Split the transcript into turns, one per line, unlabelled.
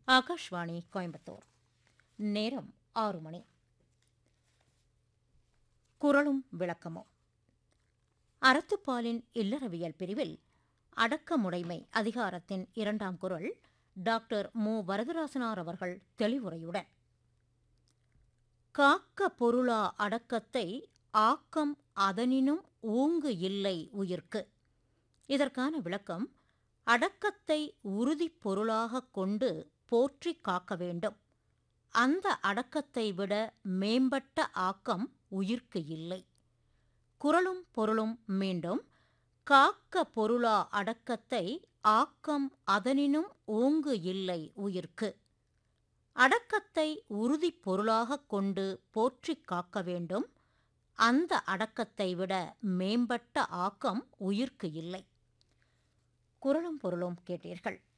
ஆகாஷ்வாணி கோயம்புத்தூர் நேரம் ஆறு மணி குரலும் விளக்கமும் அறத்துப்பாலின் இல்லறவியல் பிரிவில் அடக்கமுடைமை அதிகாரத்தின் இரண்டாம் குரல் டாக்டர் மு வரதராசனார் அவர்கள் தெளிவுரையுடன் காக்க பொருளா அடக்கத்தை ஆக்கம் அதனினும் ஊங்கு இல்லை உயிர்க்கு இதற்கான விளக்கம் அடக்கத்தை உறுதிப் பொருளாகக் கொண்டு போற்றி காக்க வேண்டும் அந்த அடக்கத்தை விட மேம்பட்ட ஆக்கம் உயிர்க்கு இல்லை குரலும் பொருளும் மீண்டும் காக்க பொருளா அடக்கத்தை ஆக்கம் அதனினும் ஓங்கு இல்லை உயிர்க்கு அடக்கத்தை உறுதிப் பொருளாகக் கொண்டு போற்றிக் காக்க வேண்டும் அந்த அடக்கத்தை விட மேம்பட்ட ஆக்கம் உயிர்க்கு இல்லை குரலும் பொருளும் கேட்டீர்கள்